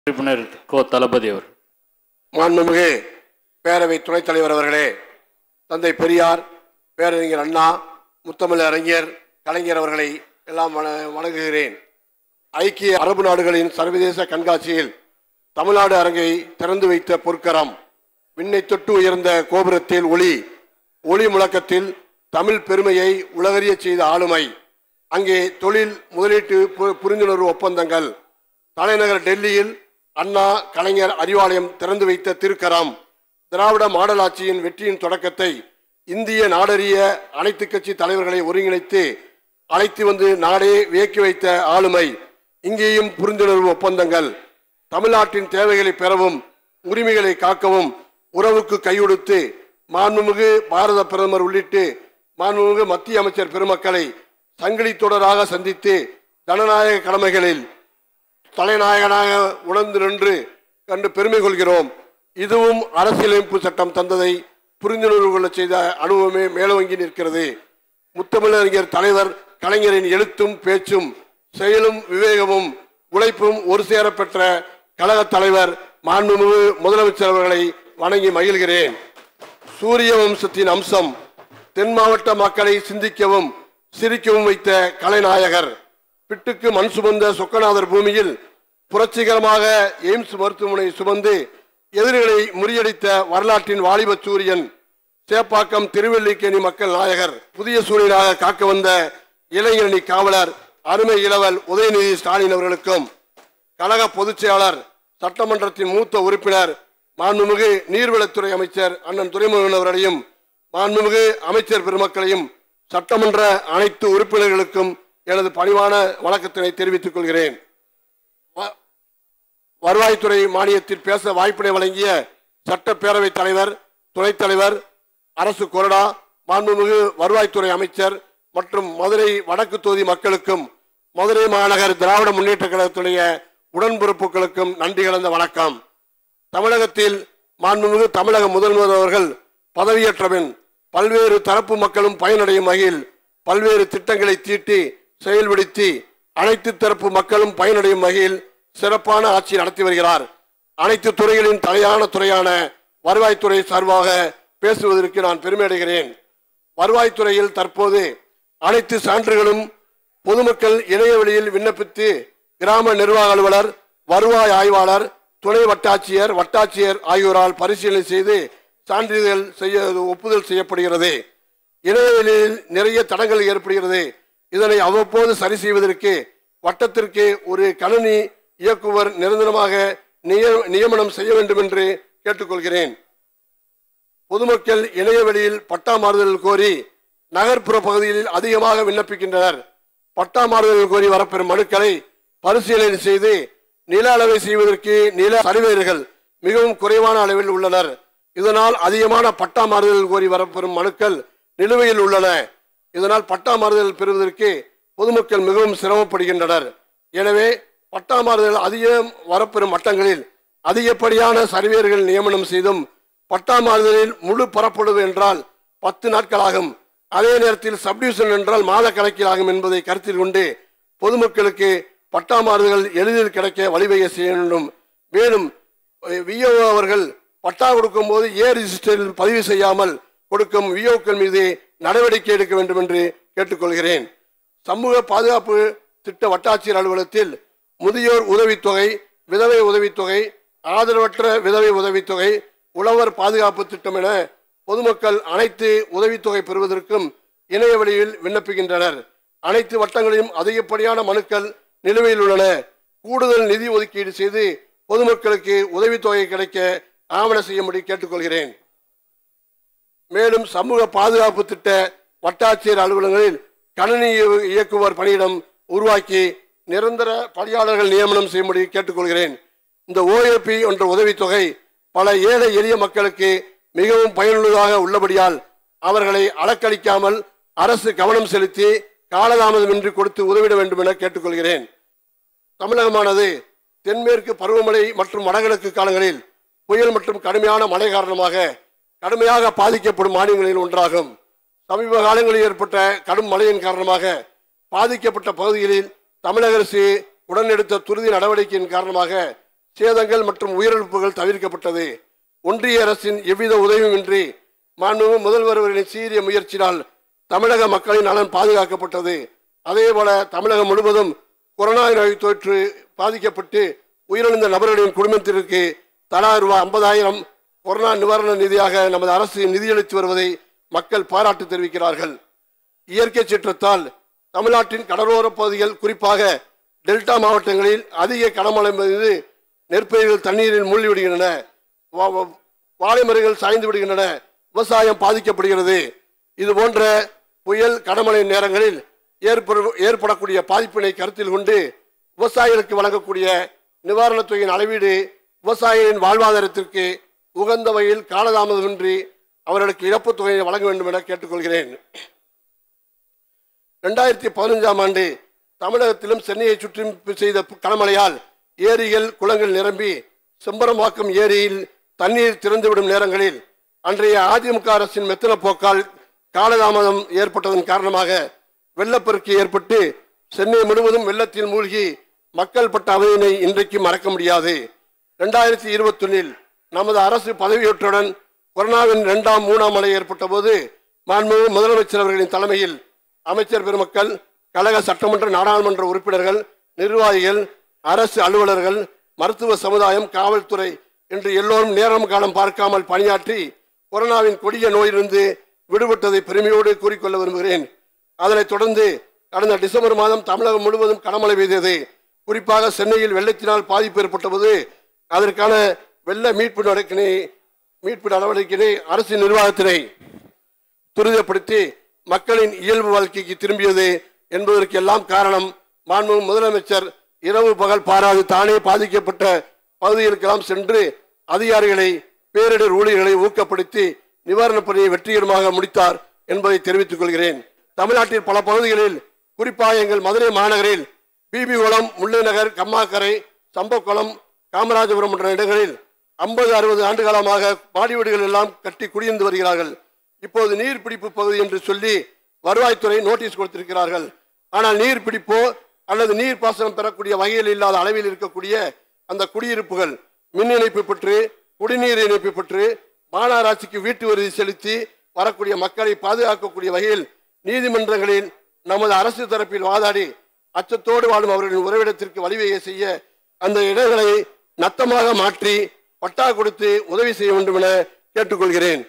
உறுப்பினர் கோ தளபதி அவர் மாண்புமிகு பேரவை துணைத் தலைவர் அவர்களே தந்தை பெரியார் பேரறிஞர் அண்ணா முத்தமிழ் அறிஞர் கலைஞர் அவர்களை எல்லாம் வண- வணங்குகிறேன் ஐக்கிய அரபு நாடுகளின் சர்வதேச கண்காட்சியில் தமிழ்நாடு அரங்கை திறந்து வைத்த பொற்கரம் விண்ணை தொட்டு உயர்ந்த கோபுரத்தில் ஒளி ஒளி முழக்கத்தில் தமிழ் பெருமையை உலகறியச் செய்த ஆளுமை அங்கே தொழில் முதலீட்டு பு- புரிந்துணர்வு ஒப்பந்தங்கள் தலைநகர் டெல்லியில் அண்ணா கலைஞர் அறிவாலயம் திறந்து வைத்த திருக்கரம் திராவிட மாடல் ஆட்சியின் வெற்றியின் தொடக்கத்தை இந்திய நாடறிய அனைத்து கட்சி தலைவர்களை ஒருங்கிணைத்து அழைத்து வந்து நாடே வியக்கி வைத்த ஆளுமை இங்கேயும் புரிந்துணர்வு ஒப்பந்தங்கள் தமிழ்நாட்டின் தேவைகளை பெறவும் உரிமைகளை காக்கவும் உறவுக்கு கையொடுத்து மாண்புமிகு பாரத பிரதமர் உள்ளிட்டு மாண்புமிகு மத்திய அமைச்சர் பெருமக்களை சங்கிலி தொடராக சந்தித்து ஜனநாயக கடமைகளில் தலைநாயகனாக உணர்ந்து நின்று கண்டு பெருமை கொள்கிறோம் இதுவும் அரசியலமைப்பு சட்டம் தந்ததை புரிந்துணர்வு கொள்ள செய்த அனுபவமே மேலோங்கி நிற்கிறது முத்தமிழறிஞர் தலைவர் கலைஞரின் எழுத்தும் பேச்சும் செயலும் விவேகமும் உழைப்பும் ஒரு சேர பெற்ற கழகத் தலைவர் மாண்புமிகு முதலமைச்சர் அவர்களை வணங்கி மகிழ்கிறேன் சூரிய வம்சத்தின் அம்சம் தென் மாவட்ட மக்களை சிந்திக்கவும் சிரிக்கவும் வைத்த கலைநாயகர் பிட்டுக்கு மண் சுமந்த சொக்கநாதர் பூமியில் புரட்சிகரமாக எய்ம்ஸ் மருத்துவமனை சுமந்து எதிரிகளை முறியடித்த வரலாற்றின் வாலிப சூரியன் சேப்பாக்கம் திருவல்லிக்கேணி மக்கள் நாயகர் புதிய சூரியனாக காக்க வந்த இளைஞரணி காவலர் அருமை இளவல் உதயநிதி ஸ்டாலின் அவர்களுக்கும் கழக பொதுச் செயலாளர் சட்டமன்றத்தின் மூத்த உறுப்பினர் மாண்புமிகு நீர்வளத்துறை அமைச்சர் அண்ணன் துரைமுருகன் அவர்களையும் மாண்புமிகு அமைச்சர் பெருமக்களையும் சட்டமன்ற அனைத்து உறுப்பினர்களுக்கும் எனது பணிவான வணக்கத்தினை தெரிவித்துக் கொள்கிறேன் வ- வருவாய்த்துறை மானியத்தில் பேச வாய்ப்பினை வழங்கிய சட்டப்பேரவைத் தலைவர் துணைத் தலைவர் அரசு கொறடா மாண்புமிகு வருவாய்த்துறை அமைச்சர் மற்றும் மதுரை வடக்கு தொகுதி மக்களுக்கும் மதுரை மாநகர் திராவிட முன்னேற்ற கழகத்துடைய உடன்பிறப்புகளுக்கும் நன்றி கலந்த வணக்கம் தமிழகத்தில் மாண்புமிகு தமிழக முதல்வர் அவர்கள் பதவியேற்ற பின் பல்வேறு தரப்பு மக்களும் பயனடையும் வகையில் பல்வேறு திட்டங்களை தீட்டி செயல்படுத்தி அனைத்து தரப்பு மக்களும் பயனடையும் வகையில் சிறப்பான ஆட்சி நடத்தி வருகிறார் அனைத்து துறைகளின் தலையான துறையான வருவாய்த்துறை சார்பாக பேசுவதற்கு நான் பெருமை அடைகிறேன் வருவாய்த்துறையில் தற்போது அனைத்து சான்றுகளும் பொதுமக்கள் இணைய வழியில் விண்ணப்பித்து கிராம நிர்வாக அலுவலர் வருவாய் ஆய்வாளர் துணை வட்டாட்சியர் வட்டாட்சியர் ஆகியோரால் பரிசீலனை செய்து சான்றிதழ் செய்ய ஒப்புதல் செய்யப்படுகிறது இணையவெளியில் நிறைய தடங்கள் ஏற்படுகிறது இதனை அவ்வப்போது சரி செய்வதற்கு வட்டத்திற்கு ஒரு கணினி இயக்குவர் நிரந்தரமாக நிய- நியமனம் செய்ய வேண்டும் என்று கேட்டுக்கொள்கிறேன் பொதுமக்கள் இணையவெளியில் பட்டா மாறுதல் கோரி நகர்ப்புற பகுதிகளில் அதிகமாக விண்ணப்பிக்கின்றனர் பட்டா மாறுதல் கோரி வரப்பெறும் மனுக்களை பரிசீலனை செய்து நில அளவை செய்வதற்கு நில சர்வேயர்கள் மிகவும் குறைவான அளவில் உள்ளனர் இதனால் அதிகமான பட்டா மாறுதல் கோரி வரப்பெறும் மனுக்கள் நிலுவையில் உள்ளன இதனால் பட்டா மாறுதல் பெறுவதற்கு பொதுமக்கள் மிகவும் சிரமப்படுகின்றனர் எனவே பட்டா மாறுதல் அதிகம் வரப்பெறும் மட்டங்களில் அதிகப்படியான சர்வேயர்கள் நியமனம் செய்தும் பட்டா மாறுதலில் முழு பரப்புள்ளது என்றால் பத்து நாட்களாகும் அதே நேரத்தில் சப்டிவிஷன் என்றால் மாத கணக்கில் ஆகும் என்பதை கருத்தில் கொண்டு பொதுமக்களுக்கு பட்டா மாறுதல்கள் எளிதில் கிடைக்க வழிவகை செய்ய வேண்டும் மேலும் விஓ அவர்கள் பட்டா கொடுக்கும் போது ஏ ரிஜிஸ்டரில் பதிவு செய்யாமல் கொடுக்கும் விஓக்கள் மீது நடவடிக்கை எடுக்க வேண்டும் என்று கேட்டுக்கொள்கிறேன் சமூக பாதுகாப்பு திட்ட வட்டாட்சியர் அலுவலகத்தில் முதியோர் உதவித்தொகை விதவை உதவித்தொகை ஆதரவற்ற விதவை உதவித்தொகை உழவர் பாதுகாப்பு திட்டம் என பொதுமக்கள் அனைத்து உதவித்தொகை பெறுவதற்கும் இணைய வழியில் விண்ணப்பிக்கின்றனர் அனைத்து வட்டங்களிலும் அதிகப்படியான மனுக்கள் நிலுவையில் உள்ளன கூடுதல் நிதி ஒதுக்கீடு செய்து பொதுமக்களுக்கு உதவித்தொகை கிடைக்க ஆவண செய்யும்படி கேட்டுக்கொள்கிறேன் மேலும் சமூக பாதுகாப்பு திட்ட வட்டாட்சியர் அலுவலகங்களில் கணினி இய- இயக்குவர் பணியிடம் உருவாக்கி நிரந்தர பணியாளர்கள் நியமனம் செய்யும்படி கேட்டுக்கொள்கிறேன் இந்த ஓஏபி என்ற உதவித்தொகை பல ஏழை எளிய மக்களுக்கு மிகவும் பயனுள்ளதாக உள்ளபடியால் அவர்களை அலக்களிக்காமல் அரசு கவனம் செலுத்தி காலதாமதமின்றி கொடுத்து உதவிட வேண்டும் என கேட்டுக்கொள்கிறேன் தமிழகமானது தென்மேற்கு பருவமழை மற்றும் வடகிழக்கு காலங்களில் புயல் மற்றும் கடுமையான மழை காரணமாக கடுமையாக பாதிக்கப்படும் மாநிலங்களில் ஒன்றாகும் சமீப காலங்களில் ஏற்பட்ட கடும் மழையின் காரணமாக பாதிக்கப்பட்ட பகுதிகளில் தமிழக அரசு உடனெடுத்த துரித நடவடிக்கையின் காரணமாக சேதங்கள் மற்றும் உயிரிழப்புகள் தவிர்க்கப்பட்டது ஒன்றிய அரசின் எவ்வித உதவியுமின்றி மாண்புமிகு முதல்வர் அவர்களின் சீரிய முயற்சியால் தமிழக மக்களின் நலன் பாதுகாக்கப்பட்டது அதேபோல தமிழகம் முழுவதும் கொரோனா நோய் தொற்று பாதிக்கப்பட்டு உயிரிழந்த நபர்களின் குடும்பத்திற்கு தலா ரூபாய் ஐம்பதாயிரம் கொரோனா நிவாரண நிதியாக நமது அரசு நிதியளித்து வருவதை மக்கள் பாராட்டு தெரிவிக்கிறார்கள் இயற்கை சீற்றத்தால் தமிழ்நாட்டின் கடலோர பகுதிகள் குறிப்பாக டெல்டா மாவட்டங்களில் அதிக கனமழை மீது நெற்பயிர்கள் தண்ணீரில் மூழ்கி விடுகின்றன வா- வா- வாழை மரங்கள் சாய்ந்து விடுகின்றன விவசாயம் பாதிக்கப்படுகிறது இது போன்ற புயல் கனமழை நேரங்களில் ஏற்படு ஏற்படக்கூடிய பாதிப்பினை கருத்தில் கொண்டு விவசாயிகளுக்கு வழங்கக்கூடிய நிவாரணத் தொகையின் அளவீடு விவசாயிகளின் வாழ்வாதாரத்திற்கு உகந்த வகையில் காலதாமதமின்றி அவர்களுக்கு இழப்புத் தொகையை வழங்க வேண்டும் என கேட்டுக்கொள்கிறேன் ரெண்டாயிரத்தி பதினஞ்சாம் ஆண்டு தமிழகத்திலும் சென்னையை சுற்றி செய்த கனமழையால் ஏரிகள் குளங்கள் நிரம்பி செம்பரம்பாக்கம் ஏரியில் தண்ணீர் திறந்துவிடும் நேரங்களில் அன்றைய அதிமுக அரசின் மெத்தன போக்கால் காலதாமதம் ஏற்பட்டதன் காரணமாக வெள்ளப்பெருக்கு ஏற்பட்டு சென்னை முழுவதும் வெள்ளத்தில் மூழ்கி மக்கள் பட்ட அவதியினை இன்றைக்கு மறக்க முடியாது ரெண்டாயிரத்தி இருபத்தொன்னில் நமது அரசு பதவியேற்றவுடன் கொரோனாவின் இரண்டாம் மூணாம் அலை ஏற்பட்ட போது மாண்புமிகு முதலமைச்சர் அவர்களின் தலைமையில் அமைச்சர் பெருமக்கள் கழக சட்டமன்ற நாடாளுமன்ற உறுப்பினர்கள் நிர்வாகிகள் அரசு அலுவலர்கள் மருத்துவ சமுதாயம் காவல்துறை என்று எல்லோரும் நேரம் காலம் பார்க்காமல் பணியாற்றி கொரோனாவின் கொடிய நோயிலிருந்து விடுபட்டதை பெருமையோடு கூறிக்கொள்ள விரும்புகிறேன் அதனைத் தொடர்ந்து கடந்த டிசம்பர் மாதம் தமிழகம் முழுவதும் கனமழை பெய்தது குறிப்பாக சென்னையில் வெள்ளத்தினால் பாதிப்பு ஏற்பட்டபோது அதற்கான வெள்ள மீட்பு நடக்கினை மீட்பு நடவடிக்கையை அரசு நிர்வாகத்தினை துரிதப்படுத்தி மக்களின் இயல்பு வாழ்க்கைக்கு திரும்பியது என்பதற்கு எல்லாம் காரணம் மாண்புமிகு முதலமைச்சர் இரவு பகல் பாராது தானே பாதிக்கப்பட்ட பகுதிகளுக்கெல்லாம் சென்று அதிகாரிகளை பேரிடர் ஊழியர்களை ஊக்கப்படுத்தி நிவாரணப் பணியை வெற்றிகரமாக முடித்தார் என்பதை தெரிவித்துக் கொள்கிறேன் தமிழ்நாட்டில் பல பகுதிகளில் குறிப்பாக எங்கள் மதுரை மாநகரில் பிபி குளம் முல்லை நகர் கம்மாக்கரை சம்பக்குளம் காமராஜபுரம் போன்ற இடங்களில் ஐம்பது அறுபது ஆண்டு காலமாக மாடி வீடுகள் எல்லாம் கட்டி குடியிருந்து வருகிறார்கள் இப்போது நீர்பிடிப்பு பகுதி என்று சொல்லி வருவாய்த்துறை நோட்டீஸ் கொடுத்திருக்கிறார்கள் ஆனால் நீர்பிடிப்போ அல்லது நீர் பாசனம் பெறக்கூடிய வகையில் இல்லாத அளவில் இருக்கக்கூடிய அந்த குடியிருப்புகள் மின் இணைப்பு பெற்று குடிநீர் இணைப்பு பெற்று மாநகராட்சிக்கு வீட்டு வரி செலுத்தி வரக்கூடிய மக்களை பாதுகாக்கக்கூடிய வகையில் நீதிமன்றங்களில் நமது அரசு தரப்பில் வாதாடி அச்சத்தோடு வாழும் அவர்களின் உறவிடத்திற்கு வழிவகை செய்ய அந்த இடங்களை நத்தமாக மாற்றி பட்டா கொடுத்து உதவி செய்ய வேண்டும் என கேட்டுக்கொள்கிறேன்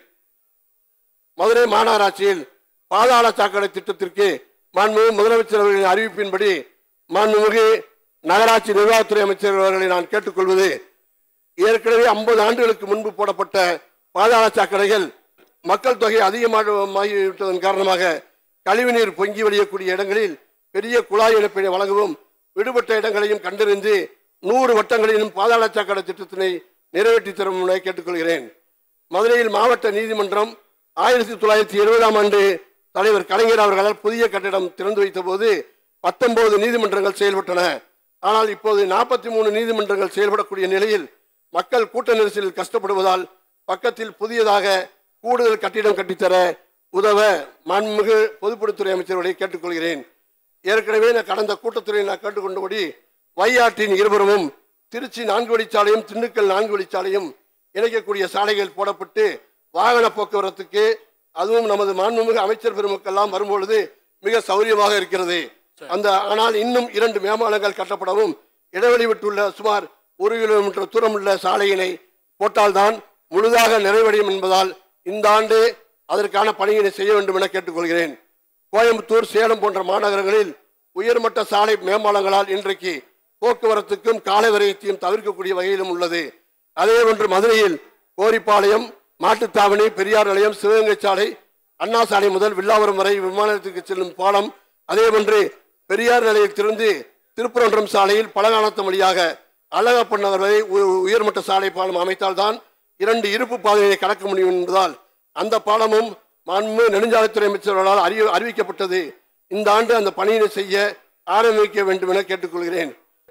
மதுரை மாநகராட்சியில் பாதாள சாக்கடை திட்டத்திற்கு மாண்புமிகு முதலமைச்சர் அவர்களின் அறிவிப்பின்படி மாண்புமிகு நகராட்சி நிர்வாகத்துறை அமைச்சர் அவர்களை நான் கேட்டுக்கொள்வது ஏற்கனவே ஐம்பது ஆண்டுகளுக்கு முன்பு போடப்பட்ட பாதாள சாக்கடைகள் மக்கள் தொகை அதிகமாகிவிட்டதன் காரணமாக கழிவுநீர் பொங்கி வழியக்கூடிய இடங்களில் பெரிய குழாய் இணைப்பினை வழங்கவும் விடுபட்ட இடங்களையும் கண்டறிந்து நூறு வட்டங்களிலும் பாதாள சாக்கடை திட்டத்தினை நிறைவேற்றி தரும் என கேட்டுக்கொள்கிறேன் மதுரையில் மாவட்ட நீதிமன்றம் ஆயிரத்தி தொள்ளாயிரத்தி எழுபதாம் ஆண்டு தலைவர் கலைஞர் அவர்களால் புதிய கட்டிடம் திறந்து வைத்த போது பத்தொன்பது நீதிமன்றங்கள் செயல்பட்டன ஆனால் இப்போது நாற்பத்தி மூணு நீதிமன்றங்கள் செயல்படக்கூடிய நிலையில் மக்கள் கூட்ட நெரிசலில் கஷ்டப்படுவதால் பக்கத்தில் புதியதாக கூடுதல் கட்டிடம் கட்டித்தர உதவ மாண்புமிகு பொதுப்பணித்துறை அமைச்சர்களை கேட்டுக்கொள்கிறேன் ஏற்கனவே நான் கடந்த கூட்டத்துறையில் நான் கேட்டுக்கொண்டபடி வையாற்றின் இருபுறமும் திருச்சி நான்கு வழிச்சாலையும் திண்டுக்கல் நான்கு வழிச்சாலையும் இணைக்கக்கூடிய சாலைகள் போடப்பட்டு வாகன போக்குவரத்துக்கு அதுவும் நமது மாண்புமிகு அமைச்சர் பெருமக்கெல்லாம் வரும்பொழுது மிக சௌரியமாக இருக்கிறது அந்த ஆனால் இன்னும் இரண்டு மேம்பாலங்கள் கட்டப்படவும் இடைவெளி விட்டுள்ள சுமார் ஒரு கிலோமீட்டர் தூரம் உள்ள சாலையினை போட்டால்தான் முழுதாக நிறைவடையும் என்பதால் இந்த ஆண்டு அதற்கான பணியினை செய்ய வேண்டும் என கேட்டுக்கொள்கிறேன் கோயம்புத்தூர் சேலம் போன்ற மாநகரங்களில் உயர்மட்ட சாலை மேம்பாலங்களால் இன்றைக்கு போக்குவரத்துக்கும் கால விரயத்தையும் தவிர்க்கக்கூடிய வகையிலும் உள்ளது அதே போன்று மதுரையில் கோரிப்பாளையம் மாட்டுத்தாவணி பெரியார் நிலையம் சிவகங்கை சாலை அண்ணா சாலை முதல் வில்லாவரம் வரை விமான நிலையத்திற்கு செல்லும் பாலம் அதே போன்று பெரியார் நிலையத்திலிருந்து திருப்பரன்றம் சாலையில் பழங்காலத்தம் வழியாக அழகப்பன் நகர் வரை உ- உயர்மட்ட சாலை பாலம் அமைத்தால்தான் இரண்டு இருப்பு பாதையை கடக்க முடியும் என்பதால் அந்த பாலமும் மாண்பு நெடுஞ்சாலைத்துறை அமைச்சர்களால் அறி அறிவிக்கப்பட்டது இந்த ஆண்டு அந்த பணியினை செய்ய ஆரம்பிக்க வேண்டும் என கேட்டுக்கொள்கிறேன்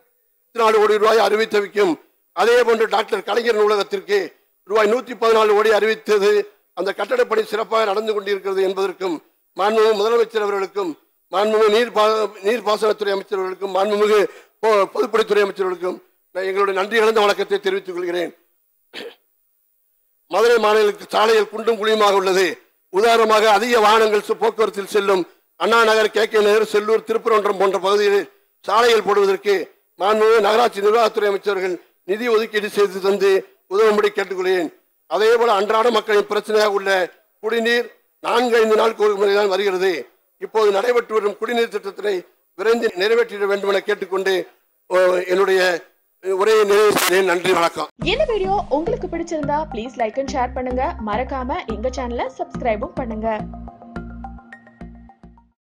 நாலு கோடி ரூபாய் அறிவித்து வைக்கும் அதே போன்று டாக்டர் கலைஞர் நூலகத்திற்கு ரூபாய் நூத்தி பதினாலு கோடி அறிவித்தது அந்த கட்டடப் பணி சிறப்பாக நடந்து கொண்டிருக்கிறது என்பதற்கும் மாண்புமிகு முதலமைச்சர் அவர்களுக்கும் மாண்புமிகு நீர் பா நீர்ப்பாசனத்துறை அமைச்சர்களுக்கும் மாண்புமிகு பொ- பொதுப்பணித்துறை அமைச்சர்களுக்கும் நான் எங்களுடைய நன்றி கலந்த வணக்கத்தை தெரிவித்துக் கொள்கிறேன் மதுரை மாநிலத்தில் சாலையில் குண்டும் குழியுமாக உள்ளது உதாரணமாக அதிக வாகனங்கள் சு- போக்குவரத்தில் செல்லும் அண்ணா நகர் கே கே நகர் செல்லூர் திருப்பரங்குன்றம் போன்ற பகுதிகளில் சாலைகள் போடுவதற்கு மாண்புமிகு நகராட்சி நிர்வாகத்துறை அமைச்சர்கள் நிதி ஒதுக்கீடு செய்து தந்து உதவும்படி கேட்டுக்கொள்கிறேன் அதே போல அன்றாட மக்களின் பிரச்சனையாக உள்ள குடிநீர் நான்கு ஐந்து நாட்கள் ஒரு முறைதான் வருகிறது இப்போது நடைபெற்று வரும் குடிநீர் திட்டத்தினை விரைந்து நிறைவேற்றிட வேண்டும் என கேட்டுக்கொண்டு ஓ, என்னுடைய உரையை நிறைவு செய்கிறேன் நன்றி வணக்கம் இந்த வீடியோ உங்களுக்கு பிடிச்சிருந்தா ப்ளீஸ் லைக் அண்ட் ஷேர் பண்ணுங்க மறக்காம எங்க சேனலை சப்ஸ்கிரைபும் பண்ணுங்க